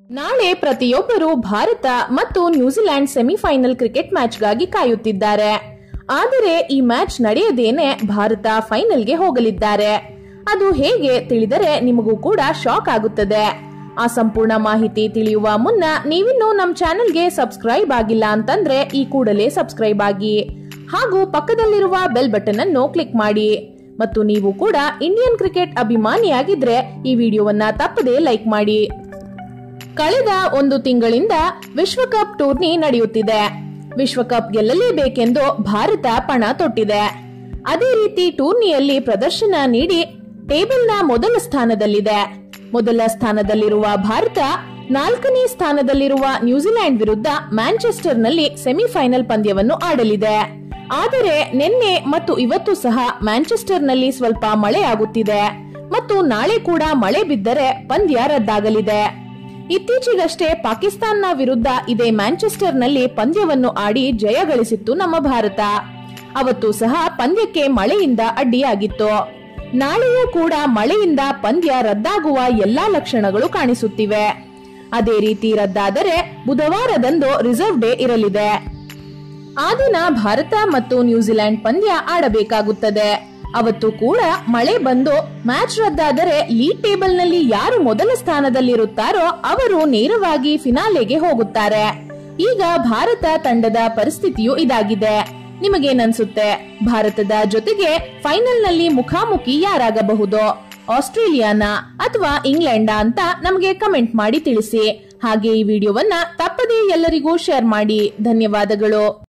ನಾಳೆ ಪ್ರತಿಯೊಬ್ಬರು ಭಾರತ ಮತ್ತು ನ್ಯೂಜಿಲೆಂಡ್ ಸೆಮಿಫೈನಲ್ ಕ್ರಿಕೆಟ್ ಮ್ಯಾಚ್ಗಾಗಿ ಕಾಯುತ್ತಿದ್ದಾರೆ ಆದರೆ ಈ ಮ್ಯಾಚ್ ನಡೆಯದೇನೆ ಭಾರತ ಫೈನಲ್ಗೆ ಹೋಗಲಿದ್ದಾರೆ ಅದು ಹೇಗೆ ತಿಳಿದರೆ ನಿಮಗೂ ಕೂಡ ಶಾಕ್ ಆಗುತ್ತದೆ ಆ ಸಂಪೂರ್ಣ ಮಾಹಿತಿ ತಿಳಿಯುವ ಮುನ್ನ ನೀವಿನ್ನೂ ನಮ್ಮ ಚಾನೆಲ್ಗೆ ಸಬ್ಸ್ಕ್ರೈಬ್ ಆಗಿಲ್ಲ ಅಂತಂದ್ರೆ ಈ ಕೂಡಲೇ ಸಬ್ಸ್ಕ್ರೈಬ್ ಆಗಿ ಹಾಗೂ ಪಕ್ಕದಲ್ಲಿರುವ ಬೆಲ್ ಬಟನ್ ಅನ್ನು ಕ್ಲಿಕ್ ಮಾಡಿ ಮತ್ತು ನೀವು ಕೂಡ ಇಂಡಿಯನ್ ಕ್ರಿಕೆಟ್ ಅಭಿಮಾನಿಯಾಗಿದ್ರೆ ಈ ವಿಡಿಯೋವನ್ನ ತಪ್ಪದೇ ಲೈಕ್ ಮಾಡಿ ಕಳೆದ ಒಂದು ತಿಂಗಳಿಂದ ವಿಶ್ವಕಪ್ ಟೂರ್ನಿ ನಡೆಯುತ್ತಿದೆ ವಿಶ್ವಕಪ್ ಗೆಲ್ಲಲೇಬೇಕೆಂದು ಭಾರತ ಪಣ ತೊಟ್ಟಿದೆ ಅದೇ ರೀತಿ ಟೂರ್ನಿಯಲ್ಲಿ ಪ್ರದರ್ಶನ ನೀಡಿ ಟೇಬಲ್ನ ಮೊದಲ ಸ್ಥಾನದಲ್ಲಿದೆ ಮೊದಲ ಸ್ಥಾನದಲ್ಲಿರುವ ಭಾರತ ನಾಲ್ಕನೇ ಸ್ಥಾನದಲ್ಲಿರುವ ನ್ಯೂಜಿಲೆಂಡ್ ವಿರುದ್ಧ ಮ್ಯಾಂಚೆಸ್ಟರ್ನಲ್ಲಿ ಸೆಮಿಫೈನಲ್ ಪಂದ್ಯವನ್ನು ಆಡಲಿದೆ ಆದರೆ ನಿನ್ನೆ ಮತ್ತು ಇವತ್ತು ಸಹ ಮ್ಯಾಂಚೆಸ್ಟರ್ನಲ್ಲಿ ಸ್ವಲ್ಪ ಮಳೆ ಆಗುತ್ತಿದೆ ಮತ್ತು ನಾಳೆ ಕೂಡ ಮಳೆ ಬಿದ್ದರೆ ಪಂದ್ಯ ರದ್ದಾಗಲಿದೆ ಇತ್ತೀಚೆಗಷ್ಟೇ ಪಾಕಿಸ್ತಾನ್ನ ವಿರುದ್ಧ ಇದೇ ಮ್ಯಾಂಚೆಸ್ಟರ್ನಲ್ಲಿ ಪಂದ್ಯವನ್ನು ಆಡಿ ಜಯ ಗಳಿಸಿತ್ತು ನಮ್ಮ ಭಾರತ ಅವತ್ತು ಸಹ ಪಂದ್ಯಕ್ಕೆ ಮಳೆಯಿಂದ ಅಡ್ಡಿಯಾಗಿತ್ತು ನಾಳೆಯೂ ಕೂಡ ಮಳೆಯಿಂದ ಪಂದ್ಯ ರದ್ದಾಗುವ ಎಲ್ಲಾ ಲಕ್ಷಣಗಳು ಕಾಣಿಸುತ್ತಿವೆ ಅದೇ ರೀತಿ ರದ್ದಾದರೆ ಬುಧವಾರದಂದು ರಿಸರ್ವ್ ಡೇ ಇರಲಿದೆ ಆ ದಿನ ಭಾರತ ಮತ್ತು ನ್ಯೂಜಿಲೆಂಡ್ ಪಂದ್ಯ ಆಡಬೇಕಾಗುತ್ತದೆ ಅವತ್ತು ಕೂಡ ಮಳೆ ಬಂದು ಮ್ಯಾಚ್ ರದ್ದಾದರೆ ಲೀಗ್ ಟೇಬಲ್ನಲ್ಲಿ ಯಾರು ಮೊದಲ ಸ್ಥಾನದಲ್ಲಿರುತ್ತಾರೋ ಅವರು ನೇರವಾಗಿ ಫಿನಾಲೆಗೆ ಹೋಗುತ್ತಾರೆ ಈಗ ಭಾರತ ತಂಡದ ಪರಿಸ್ಥಿತಿಯು ಇದಾಗಿದೆ ನಿಮಗೇನನ್ಸುತ್ತೆ ಭಾರತದ ಜೊತೆಗೆ ಫೈನಲ್ನಲ್ಲಿ ಮುಖಾಮುಖಿ ಯಾರಾಗಬಹುದು ಆಸ್ಟ್ರೇಲಿಯಾನ ಅಥವಾ ಇಂಗ್ಲೆಂಡ ಅಂತ ನಮಗೆ ಕಮೆಂಟ್ ಮಾಡಿ ತಿಳಿಸಿ ಹಾಗೆ ಈ ವಿಡಿಯೋವನ್ನ ತಪ್ಪದೇ ಎಲ್ಲರಿಗೂ ಶೇರ್ ಮಾಡಿ ಧನ್ಯವಾದಗಳು